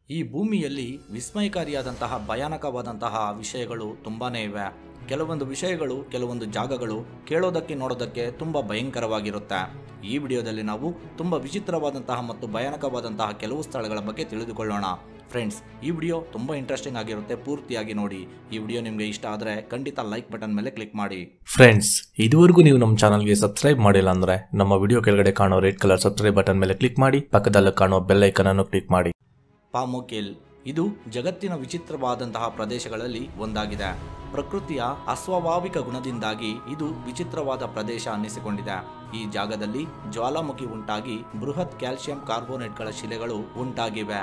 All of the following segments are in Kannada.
ಈ ಭೂಮಿಯಲ್ಲಿ ವಿಸ್ಮಯಕಾರಿಯಾದಂತಹ ಭಯಾನಕವಾದಂತಹ ವಿಷಯಗಳು ತುಂಬಾನೇ ಇವೆ ಕೆಲವೊಂದು ವಿಷಯಗಳು ಕೆಲವೊಂದು ಜಾಗಗಳು ಕೇಳೋದಕ್ಕೆ ನೋಡೋದಕ್ಕೆ ತುಂಬ ಭಯಂಕರವಾಗಿರುತ್ತೆ ಈ ವಿಡಿಯೋದಲ್ಲಿ ನಾವು ತುಂಬ ವಿಚಿತ್ರವಾದಂತಹ ಮತ್ತು ಭಯಾನಕವಾದಂತಹ ಕೆಲವು ಸ್ಥಳಗಳ ಬಗ್ಗೆ ತಿಳಿದುಕೊಳ್ಳೋಣ ಫ್ರೆಂಡ್ಸ್ ಈ ವಿಡಿಯೋ ತುಂಬ ಇಂಟ್ರೆಸ್ಟಿಂಗ್ ಆಗಿರುತ್ತೆ ಪೂರ್ತಿಯಾಗಿ ನೋಡಿ ಈ ವಿಡಿಯೋ ನಿಮಗೆ ಇಷ್ಟ ಆದರೆ ಖಂಡಿತ ಲೈಕ್ ಬಟನ್ ಮೇಲೆ ಕ್ಲಿಕ್ ಮಾಡಿ ಫ್ರೆಂಡ್ಸ್ ಇದುವರೆಗೂ ನೀವು ನಮ್ಮ ಚಾನಲ್ಗೆ ಸಬ್ಸ್ಕ್ರೈಬ್ ಮಾಡಿಲ್ಲ ಅಂದ್ರೆ ನಮ್ಮ ವಿಡಿಯೋ ಕೆಳಗಡೆ ಕಾಣೋ ರೆಡ್ ಕಲರ್ ಸಬ್ಸ್ಕ್ರೈಬ್ ಬಟನ್ ಮೇಲೆ ಕ್ಲಿಕ್ ಮಾಡಿ ಪಕ್ಕದಲ್ಲಿ ಕಾಣೋ ಬೆಲ್ ಐಕನ್ ಅನ್ನು ಕ್ಲಿಕ್ ಮಾಡಿ ಪಾಮೋಕೆಲ್ ಇದು ಜಗತ್ತಿನ ವಿಚಿತ್ರವಾದಂತಹ ಪ್ರದೇಶಗಳಲ್ಲಿ ಒಂದಾಗಿದೆ ಪ್ರಕೃತಿಯ ಅಸ್ವಾಭಾವಿಕ ಗುಣದಿಂದಾಗಿ ಇದು ವಿಚಿತ್ರವಾದ ಪ್ರದೇಶ ಅನ್ನಿಸಿಕೊಂಡಿದೆ ಈ ಜಾಗದಲ್ಲಿ ಜ್ವಾಲಾಮುಖಿ ಉಂಟಾಗಿ ಬೃಹತ್ ಕ್ಯಾಲ್ಸಿಯಂ ಕಾರ್ಬೋನೇಟ್ಗಳ ಶಿಲೆಗಳು ಉಂಟಾಗಿವೆ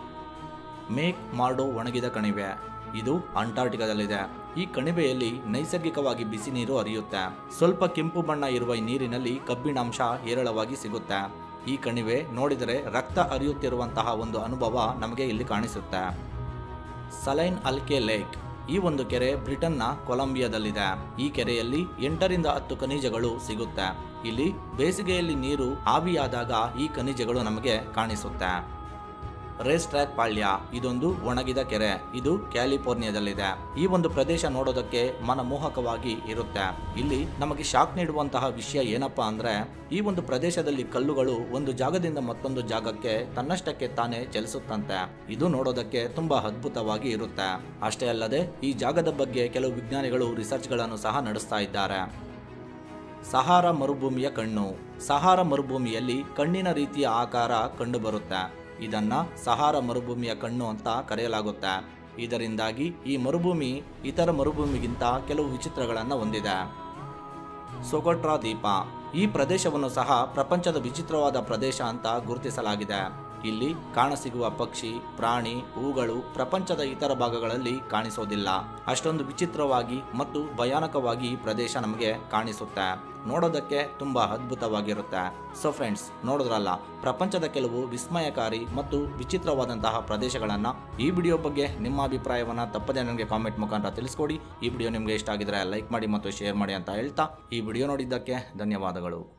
ಮೇಕ್ ಮಾರ್ಡೋ ಒಣಗಿದ ಕಣಿವೆ ಇದು ಅಂಟಾರ್ಟಿಕಾದಲ್ಲಿದೆ ಈ ಕಣಿವೆಯಲ್ಲಿ ನೈಸರ್ಗಿಕವಾಗಿ ಬಿಸಿ ನೀರು ಹರಿಯುತ್ತೆ ಸ್ವಲ್ಪ ಕೆಂಪು ಬಣ್ಣ ಇರುವ ಈ ನೀರಿನಲ್ಲಿ ಕಬ್ಬಿಣಾಂಶ ಹೇರಳವಾಗಿ ಸಿಗುತ್ತೆ ಈ ಕಣಿವೆ ನೋಡಿದರೆ ರಕ್ತ ಹರಿಯುತ್ತಿರುವಂತಹ ಒಂದು ಅನುಭವ ನಮಗೆ ಇಲ್ಲಿ ಕಾಣಿಸುತ್ತೆ ಸಲೈನ್ ಅಲ್ಕೆ ಲೇಕ್ ಈ ಒಂದು ಕೆರೆ ಬ್ರಿಟನ್ನ ಕೊಲಂಬಿಯಾದಲ್ಲಿದೆ ಈ ಕೆರೆಯಲ್ಲಿ ಎಂಟರಿಂದ ಹತ್ತು ಖನಿಜಗಳು ಸಿಗುತ್ತೆ ಇಲ್ಲಿ ಬೇಸಿಗೆಯಲ್ಲಿ ನೀರು ಆವಿಯಾದಾಗ ಈ ಖನಿಜಗಳು ನಮಗೆ ಕಾಣಿಸುತ್ತೆ ರೇಸ್ ಟ್ರ್ಯಾಕ್ ಪಾಳ್ಯ ಇದೊಂದು ಒಣಗಿದ ಕೆರೆ ಇದು ಕ್ಯಾಲಿಫೋರ್ನಿಯಾದಲ್ಲಿದೆ ಈ ಒಂದು ಪ್ರದೇಶ ನೋಡೋದಕ್ಕೆ ಮನಮೋಹಕವಾಗಿ ಇರುತ್ತೆ ಇಲ್ಲಿ ನಮಗೆ ಶಾಕ್ ನೀಡುವಂತಹ ವಿಷಯ ಏನಪ್ಪಾ ಅಂದ್ರೆ ಈ ಒಂದು ಪ್ರದೇಶದಲ್ಲಿ ಕಲ್ಲುಗಳು ಒಂದು ಜಾಗದಿಂದ ಮತ್ತೊಂದು ಜಾಗಕ್ಕೆ ತನ್ನಷ್ಟಕ್ಕೆ ತಾನೇ ಚಲಿಸುತ್ತಂತೆ ಇದು ನೋಡೋದಕ್ಕೆ ತುಂಬಾ ಅದ್ಭುತವಾಗಿ ಇರುತ್ತೆ ಅಷ್ಟೇ ಅಲ್ಲದೆ ಈ ಜಾಗದ ಬಗ್ಗೆ ಕೆಲವು ವಿಜ್ಞಾನಿಗಳು ರಿಸರ್ಚ್ಗಳನ್ನು ಸಹ ನಡೆಸ್ತಾ ಇದ್ದಾರೆ ಸಹಾರ ಮರುಭೂಮಿಯ ಕಣ್ಣು ಸಹಾರ ಮರುಭೂಮಿಯಲ್ಲಿ ಕಣ್ಣಿನ ರೀತಿಯ ಆಕಾರ ಕಂಡುಬರುತ್ತೆ ಇದನ್ನ ಸಹಾರ ಮರುಭೂಮಿಯ ಕಣ್ಣು ಅಂತ ಕರೆಯಲಾಗುತ್ತೆ ಇದರಿಂದಾಗಿ ಈ ಮರುಭೂಮಿ ಇತರ ಮರುಭೂಮಿಗಿಂತ ಕೆಲವು ವಿಚಿತ್ರಗಳನ್ನು ಹೊಂದಿದೆ ಸೊಗೊಟ್ರಾ ದ್ವೀಪ ಈ ಪ್ರದೇಶವನ್ನು ಸಹ ಪ್ರಪಂಚದ ವಿಚಿತ್ರವಾದ ಪ್ರದೇಶ ಅಂತ ಗುರುತಿಸಲಾಗಿದೆ ಇಲ್ಲಿ ಕಾಣಸಿಗುವ ಪಕ್ಷಿ ಪ್ರಾಣಿ ಹೂಗಳು ಪ್ರಪಂಚದ ಇತರ ಭಾಗಗಳಲ್ಲಿ ಕಾಣಿಸೋದಿಲ್ಲ ಅಷ್ಟೊಂದು ವಿಚಿತ್ರವಾಗಿ ಮತ್ತು ಭಯಾನಕವಾಗಿ ಈ ಪ್ರದೇಶ ನಮಗೆ ಕಾಣಿಸುತ್ತೆ ನೋಡೋದಕ್ಕೆ ತುಂಬಾ ಅದ್ಭುತವಾಗಿರುತ್ತೆ ಸೊ ಫ್ರೆಂಡ್ಸ್ ನೋಡಿದ್ರಲ್ಲ ಪ್ರಪಂಚದ ಕೆಲವು ವಿಸ್ಮಯಕಾರಿ ಮತ್ತು ವಿಚಿತ್ರವಾದಂತಹ ಪ್ರದೇಶಗಳನ್ನು ಈ ವಿಡಿಯೋ ಬಗ್ಗೆ ನಿಮ್ಮ ಅಭಿಪ್ರಾಯವನ್ನು ತಪ್ಪದೆ ನನಗೆ ಕಾಮೆಂಟ್ ಮುಖಾಂತರ ತಿಳಿಸ್ಕೊಡಿ ಈ ವಿಡಿಯೋ ನಿಮಗೆ ಇಷ್ಟ ಆಗಿದ್ರೆ ಲೈಕ್ ಮಾಡಿ ಮತ್ತು ಶೇರ್ ಮಾಡಿ ಅಂತ ಹೇಳ್ತಾ ಈ ವಿಡಿಯೋ ನೋಡಿದ್ದಕ್ಕೆ ಧನ್ಯವಾದಗಳು